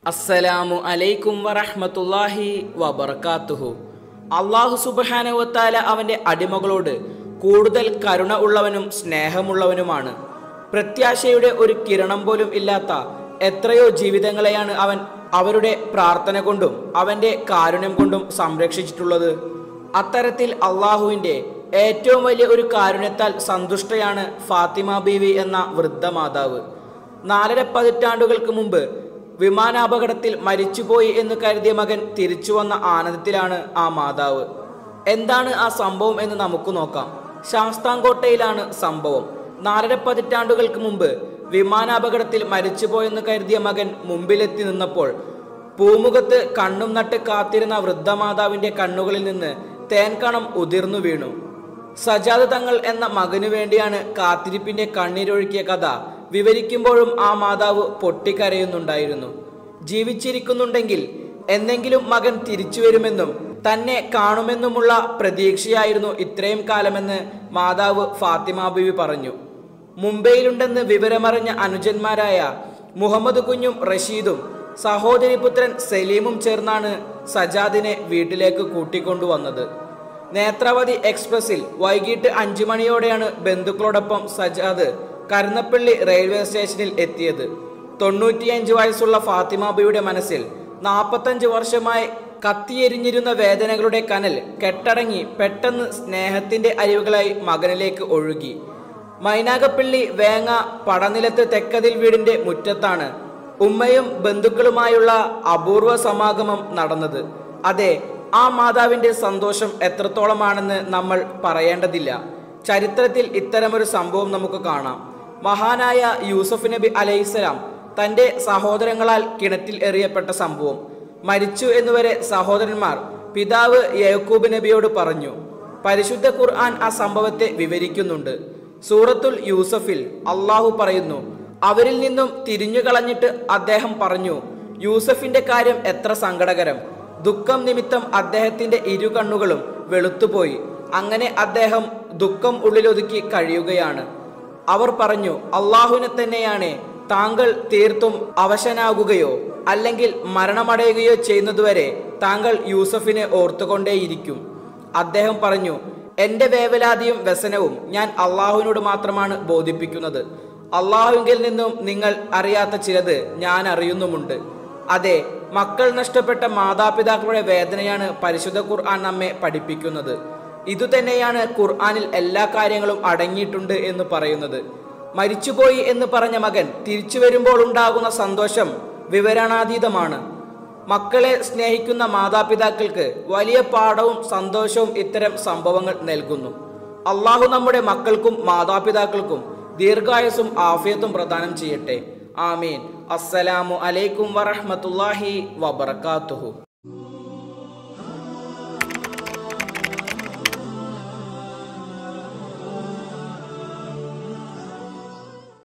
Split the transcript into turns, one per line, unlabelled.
അസ്സലാമു അലൈക്കും വറഹ്മത്തുള്ളാഹി വബർക്കാത്തുഹു അള്ളാഹു സുബ്ഹാനഹുവത്താല അവൻ്റെ അടിമകളോട് കൂടുതൽ കരുണ ഉള്ളവനും സ്നേഹമുള്ളവനുമാണ് പ്രത്യാശയുടെ ഒരു കിരണം പോലും ഇല്ലാത്ത എത്രയോ ജീവിതങ്ങളെയാണ് അവൻ അവരുടെ പ്രാർത്ഥന കൊണ്ടും അവൻ്റെ കാരുണ്യം കൊണ്ടും സംരക്ഷിച്ചിട്ടുള്ളത് അത്തരത്തിൽ അള്ളാഹുവിൻ്റെ ഏറ്റവും വലിയ ഒരു കാരുണ്യത്താൽ സന്തുഷ്ടയാണ് ഫാത്തിമ ബീവി എന്ന വൃദ്ധ മാതാവ് നാലര പതിറ്റാണ്ടുകൾക്ക് മുമ്പ് വിമാനാപകടത്തിൽ മരിച്ചുപോയി എന്ന് കരുതിയ മകൻ തിരിച്ചു വന്ന ആനന്ദത്തിലാണ് ആ മാതാവ് എന്താണ് ആ സംഭവം എന്ന് നമുക്ക് നോക്കാം ശാസ്താംകോട്ടയിലാണ് സംഭവം നാലര പതിറ്റാണ്ടുകൾക്ക് മുമ്പ് വിമാനാപകടത്തിൽ മരിച്ചുപോയെന്ന് കരുതിയ മകൻ മുമ്പിലെത്തി നിന്നപ്പോൾ പൂമുഖത്ത് കണ്ണും നട്ട് കാത്തിരുന്ന വൃദ്ധമാതാവിന്റെ കണ്ണുകളിൽ നിന്ന് തേൻകണം ഉതിർന്നു വീണു സജാദ് തങ്ങൾ എന്ന മകനു വേണ്ടിയാണ് കാത്തിരിപ്പിന്റെ കണ്ണീരൊഴുക്കിയ കഥ വിവരിക്കുമ്പോഴും ആ മാതാവ് പൊട്ടിക്കരയുന്നുണ്ടായിരുന്നു ജീവിച്ചിരിക്കുന്നുണ്ടെങ്കിൽ എന്നെങ്കിലും മകൻ തിരിച്ചു വരുമെന്നും തന്നെ കാണുമെന്നുമുള്ള പ്രതീക്ഷയായിരുന്നു ഇത്രയും കാലമെന്ന് മാതാവ് ഫാത്തിമ ബിവി പറഞ്ഞു മുംബൈയിലുണ്ടെന്ന് വിവരമറിഞ്ഞ അനുജന്മാരായ മുഹമ്മദ് കുഞ്ഞും റഷീദും സഹോദരി പുത്രൻ സലീമും ചേർന്നാണ് സജാദിനെ വീട്ടിലേക്ക് കൂട്ടിക്കൊണ്ടുവന്നത് നേത്രാവതി എക്സ്പ്രസിൽ വൈകിട്ട് അഞ്ചു മണിയോടെയാണ് ബന്ധുക്കളോടൊപ്പം സജാദ് കരുന്നപ്പള്ളി റെയിൽവേ സ്റ്റേഷനിൽ എത്തിയത് തൊണ്ണൂറ്റിയഞ്ച് വയസ്സുള്ള ഫാത്തിമാബിയുടെ മനസ്സിൽ നാൽപ്പത്തഞ്ച് വർഷമായി കത്തിയെരിഞ്ഞിരുന്ന വേദനകളുടെ കനൽ കെട്ടടങ്ങി പെട്ടെന്ന് സ്നേഹത്തിന്റെ അരിവുകളായി മകനിലേക്ക് ഒഴുകി മൈനാഗപ്പള്ളി വേങ്ങ പടനിലത്ത് തെക്കതിൽ വീടിന്റെ മുറ്റത്താണ് ഉമ്മയും ബന്ധുക്കളുമായുള്ള അപൂർവ സമാഗമം നടന്നത് അതെ ആ മാതാവിന്റെ സന്തോഷം എത്രത്തോളമാണെന്ന് നമ്മൾ പറയേണ്ടതില്ല ചരിത്രത്തിൽ ഇത്തരമൊരു സംഭവം നമുക്ക് കാണാം മഹാനായ യൂസഫ് നബി അലൈഹിസ്സലാം തന്റെ സഹോദരങ്ങളാൽ കിണറ്റിൽ എറിയപ്പെട്ട സംഭവം മരിച്ചു എന്നുവരെ സഹോദരന്മാർ പിതാവ് യഹൂബ് നബിയോട് പറഞ്ഞു പരിശുദ്ധ ഖുർആൻ ആ സംഭവത്തെ വിവരിക്കുന്നുണ്ട് സൂറത്തുൽ യൂസഫിൽ അള്ളാഹു പറയുന്നു അവരിൽ നിന്നും തിരിഞ്ഞു കളഞ്ഞിട്ട് അദ്ദേഹം പറഞ്ഞു യൂസഫിന്റെ കാര്യം എത്ര സങ്കടകരം ദുഃഖം നിമിത്തം അദ്ദേഹത്തിന്റെ ഇരു കണ്ണുകളും വെളുത്തുപോയി അങ്ങനെ അദ്ദേഹം ദുഃഖം ഉള്ളിലൊതുക്കി കഴിയുകയാണ് അവർ പറഞ്ഞു അള്ളാഹുവിനെ തന്നെയാണ് താങ്കൾ തീർത്തും അവശനാകുകയോ അല്ലെങ്കിൽ മരണമടയുകയോ ചെയ്യുന്നതുവരെ താങ്കൾ യൂസഫിനെ ഓർത്തുകൊണ്ടേയിരിക്കും അദ്ദേഹം പറഞ്ഞു എന്റെ വേവലാതിയും വ്യസനവും ഞാൻ അള്ളാഹുവിനോട് മാത്രമാണ് ബോധിപ്പിക്കുന്നത് അള്ളാഹുവിൽ നിന്നും നിങ്ങൾ അറിയാത്ത ചിലത് ഞാൻ അറിയുന്നുമുണ്ട് അതെ മക്കൾ നഷ്ടപ്പെട്ട മാതാപിതാക്കളുടെ വേദനയാണ് പരിശുദ്ധ ഖുർആൻ നമ്മെ പഠിപ്പിക്കുന്നത് ഇതുതന്നെയാണ് ഖുർആനിൽ എല്ലാ കാര്യങ്ങളും അടങ്ങിയിട്ടുണ്ട് എന്ന് പറയുന്നത് മരിച്ചുപോയി എന്ന് പറഞ്ഞ മകൻ തിരിച്ചു വരുമ്പോൾ ഉണ്ടാകുന്ന സന്തോഷം വിവരണാതീതമാണ് മക്കളെ സ്നേഹിക്കുന്ന മാതാപിതാക്കൾക്ക് വലിയ പാഠവും സന്തോഷവും ഇത്തരം സംഭവങ്ങൾ നൽകുന്നു അള്ളാഹു നമ്മുടെ മക്കൾക്കും മാതാപിതാക്കൾക്കും ദീർഘായുസും ആഫിയത്തും പ്രദാനം ചെയ്യട്ടെ ആമീൻ അസ്സലാമു അലൈക്കും വറഹ്മത്തുള്ളാഹി വബർക്കാത്തുഹു